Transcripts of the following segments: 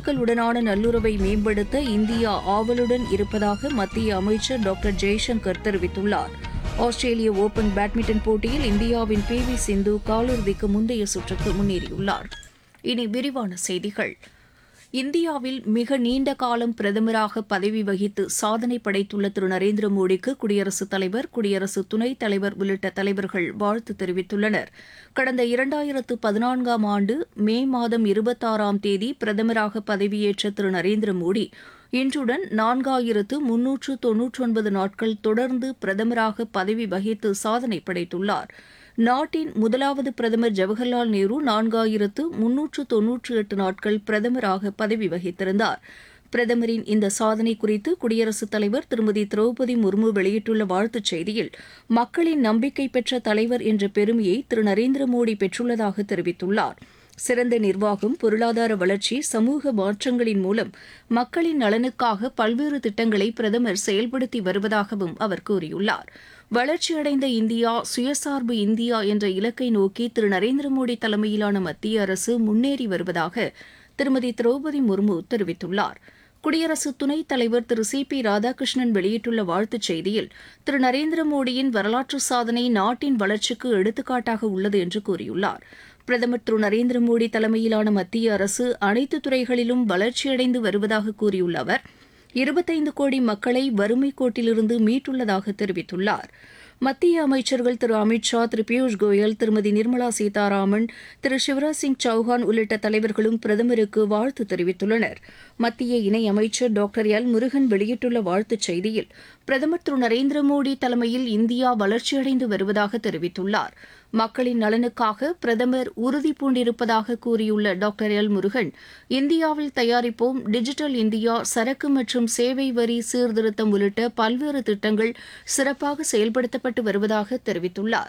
போர்ச்சுகலுடனான நல்லுறவை மேம்படுத்த இந்தியா ஆவலுடன் இருப்பதாக மத்திய அமைச்சர் டாக்டர் ஜெய்சங்கர் தெரிவித்துள்ளார் ஆஸ்திரேலிய ஓபன் பேட்மிண்டன் போட்டியில் இந்தியாவின் பி வி சிந்து காலிறுதிக்கு முந்தைய சுற்றுக்கு முன்னேறியுள்ளார் இனி விரிவான செய்திகள் இந்தியாவில் மிக நீண்ட காலம் பிரதமராக பதவி வகித்து சாதனை படைத்துள்ள திரு நரேந்திர மோடிக்கு குடியரசுத் தலைவர் குடியரசு துணைத் தலைவர் உள்ளிட்ட தலைவர்கள் வாழ்த்து தெரிவித்துள்ளனர் கடந்த இரண்டாயிரத்து பதினான்காம் ஆண்டு மே மாதம் இருபத்தாறாம் தேதி பிரதமராக பதவியேற்ற திரு நரேந்திர மோடி இன்றுடன் நான்காயிரத்து முன்னூற்று தொன்னூற்றொன்பது நாட்கள் தொடர்ந்து பிரதமராக பதவி வகித்து சாதனை படைத்துள்ளார் நாட்டின் முதலாவது பிரதமர் ஜவஹர்லால் நேரு நான்காயிரத்து முன்னூற்று தொன்னூற்று எட்டு நாட்கள் பிரதமராக பதவி வகித்திருந்தார் பிரதமரின் இந்த சாதனை குறித்து குடியரசுத் தலைவர் திருமதி திரௌபதி முர்மு வெளியிட்டுள்ள வாழ்த்துச் செய்தியில் மக்களின் நம்பிக்கை பெற்ற தலைவர் என்ற பெருமையை திரு நரேந்திர மோடி பெற்றுள்ளதாக தெரிவித்துள்ளார் சிறந்த நிர்வாகம் பொருளாதார வளர்ச்சி சமூக மாற்றங்களின் மூலம் மக்களின் நலனுக்காக பல்வேறு திட்டங்களை பிரதமர் செயல்படுத்தி வருவதாகவும் அவர் கூறியுள்ளார் வளர்ச்சியடைந்த இந்தியா சுயசார்பு இந்தியா என்ற இலக்கை நோக்கி திரு நரேந்திர மோடி தலைமையிலான மத்திய அரசு முன்னேறி வருவதாக திருமதி திரௌபதி முர்மு தெரிவித்துள்ளார் குடியரசு துணைத் தலைவர் திரு சி பி ராதாகிருஷ்ணன் வெளியிட்டுள்ள வாழ்த்துச் செய்தியில் திரு நரேந்திர மோடியின் வரலாற்று சாதனை நாட்டின் வளர்ச்சிக்கு எடுத்துக்காட்டாக உள்ளது என்று கூறியுள்ளார் பிரதமர் திரு நரேந்திர மோடி தலைமையிலான மத்திய அரசு அனைத்து துறைகளிலும் வளர்ச்சியடைந்து வருவதாக கூறியுள்ள அவர் இருபத்தைந்து கோடி மக்களை வறுமை கோட்டிலிருந்து மீட்டுள்ளதாக தெரிவித்துள்ளார் மத்திய அமைச்சர்கள் திரு அமித் ஷா திரு பியூஷ் கோயல் திருமதி நிர்மலா சீதாராமன் திரு சிவராஜ் சிங் சௌஹான் உள்ளிட்ட தலைவர்களும் பிரதமருக்கு வாழ்த்து தெரிவித்துள்ளனர் மத்திய இணையமைச்சர் டாக்டர் எல் முருகன் வெளியிட்டுள்ள வாழ்த்துச் செய்தியில் பிரதமர் திரு நரேந்திர மோடி தலைமையில் இந்தியா வளர்ச்சியடைந்து வருவதாக தெரிவித்துள்ளார் மக்களின் நலனுக்காக பிரதமர் உறுதி பூண்டிருப்பதாக கூறியுள்ள டாக்டர் எல் முருகன் இந்தியாவில் தயாரிப்போம் டிஜிட்டல் இந்தியா சரக்கு மற்றும் சேவை வரி சீர்திருத்தம் உள்ளிட்ட பல்வேறு திட்டங்கள் சிறப்பாக செயல்படுத்தப்பட்டு வருவதாக தெரிவித்துள்ளார்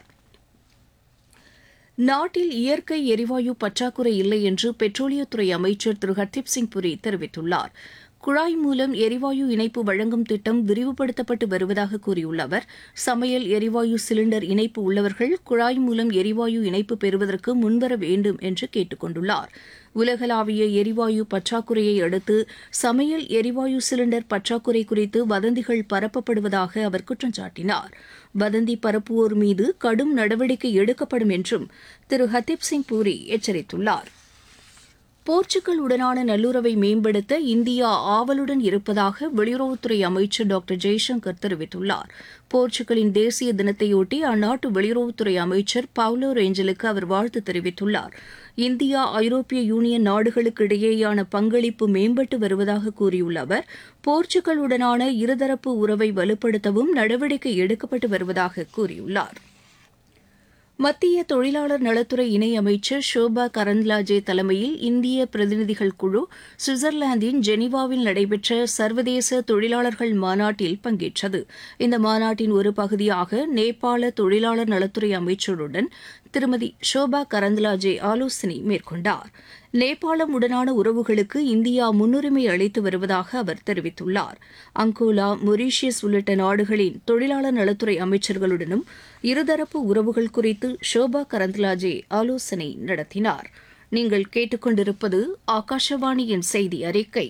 நாட்டில் இயற்கை எரிவாயு பற்றாக்குறை இல்லை என்று பெட்ரோலியத்துறை அமைச்சர் திரு ஹர்தீப் சிங் புரி தெரிவித்துள்ளார் குழாய் மூலம் எரிவாயு இணைப்பு வழங்கும் திட்டம் விரிவுபடுத்தப்பட்டு வருவதாக கூறியுள்ள அவர் சமையல் எரிவாயு சிலிண்டர் இணைப்பு உள்ளவர்கள் குழாய் மூலம் எரிவாயு இணைப்பு பெறுவதற்கு முன்வர வேண்டும் என்று கேட்டுக் கொண்டுள்ளார் உலகளாவிய எரிவாயு பற்றாக்குறையை அடுத்து சமையல் எரிவாயு சிலிண்டர் பற்றாக்குறை குறித்து வதந்திகள் பரப்பப்படுவதாக அவர் குற்றம் சாட்டினார் வதந்தி பரப்புவோர் மீது கடும் நடவடிக்கை எடுக்கப்படும் என்றும் திரு ஹர்தீப் சிங் பூரி எச்சரித்துள்ளார் போர்ச்சுகல் உடனான நல்லுறவை மேம்படுத்த இந்தியா ஆவலுடன் இருப்பதாக வெளியுறவுத்துறை அமைச்சர் டாக்டர் ஜெய்சங்கர் தெரிவித்துள்ளார் போர்ச்சுகலின் தேசிய தினத்தையொட்டி அந்நாட்டு வெளியுறவுத்துறை அமைச்சர் பவுலோ ரேஞ்சலுக்கு அவர் வாழ்த்து தெரிவித்துள்ளார் இந்தியா ஐரோப்பிய யூனியன் நாடுகளுக்கு இடையேயான பங்களிப்பு மேம்பட்டு வருவதாக கூறியுள்ள அவர் போர்ச்சுகலுடனான இருதரப்பு உறவை வலுப்படுத்தவும் நடவடிக்கை எடுக்கப்பட்டு வருவதாக கூறியுள்ளார் மத்திய தொழிலாளர் நலத்துறை இணையமைச்சர் ஷோபா கரந்த்லாஜே தலைமையில் இந்திய பிரதிநிதிகள் குழு சுவிட்சர்லாந்தின் ஜெனீவாவில் நடைபெற்ற சர்வதேச தொழிலாளர்கள் மாநாட்டில் பங்கேற்றது இந்த மாநாட்டின் ஒரு பகுதியாக நேபாள தொழிலாளர் நலத்துறை அமைச்சருடன் திருமதி ஷோபா கரந்த்லாஜே ஆலோசனை மேற்கொண்டார் நேபாளம் உடனான உறவுகளுக்கு இந்தியா முன்னுரிமை அளித்து வருவதாக அவர் தெரிவித்துள்ளார் அங்கோலா மொரீஷியஸ் உள்ளிட்ட நாடுகளின் தொழிலாளர் நலத்துறை அமைச்சர்களுடனும் இருதரப்பு உறவுகள் குறித்து ஷோபா கரந்த்லாஜே ஆலோசனை நடத்தினார் நீங்கள் கேட்டுக்கொண்டிருப்பது ஆகாஷவாணியின் செய்தி அறிக்கை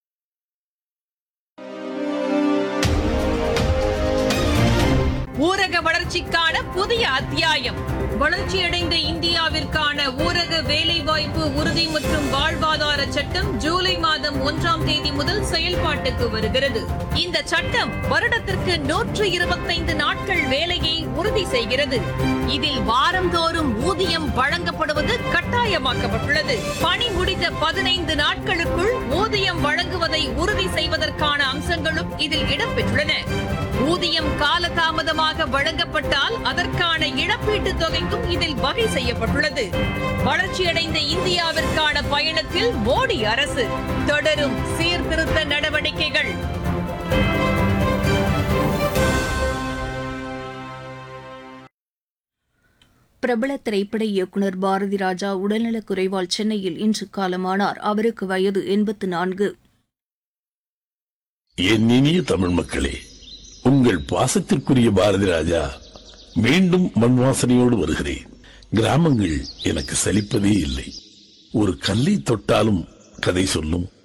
ஊரக வளர்ச்சிக்கான புதிய அத்தியாயம் வளர்ச்சியடைந்த இந்தியாவிற்கான ஊரக வேலைவாய்ப்பு உறுதி மற்றும் வாழ்வாதார சட்டம் ஜூலை மாதம் ஒன்றாம் தேதி முதல் செயல்பாட்டுக்கு வருகிறது இந்த சட்டம் வருடத்திற்கு நூற்று இருபத்தைந்து நாட்கள் வேலையை உறுதி செய்கிறது இதில் வாரந்தோறும் ஊதியம் வழங்கப்படுவது கட்டாயமாக்கப்பட்டுள்ளது பணி முடிந்த பதினைந்து நாட்களுக்குள் ஊதியம் வழங்குவதை உறுதி செய்வதற்கான அம்சங்களும் இதில் இடம்பெற்றுள்ளன ஊதியம் காலதாமதமாக வழங்கப்பட்டால் அதற்கான இழப்பீட்டுத் தொகைக்கும் இதில் வகை செய்யப்பட்டுள்ளது வளர்ச்சியடைந்த இந்தியாவிற்கான பயணத்தில் மோடி அரசு தொடரும் சீர்திருத்த நடவடிக்கைகள் பிரபல திரைப்பட இயக்குநர் பாரதி ராஜா உடல்நலக் குறைவால் சென்னையில் இன்று காலமானார் அவருக்கு வயது எண்பத்து நான்கு என் இனிய தமிழ் மக்களே உங்கள் பாசத்திற்குரிய பாரதி ராஜா மீண்டும் மண் வாசனையோடு வருகிறேன் கிராமங்கள் எனக்கு சலிப்பதே இல்லை ஒரு கல்லை தொட்டாலும் கதை சொல்லும்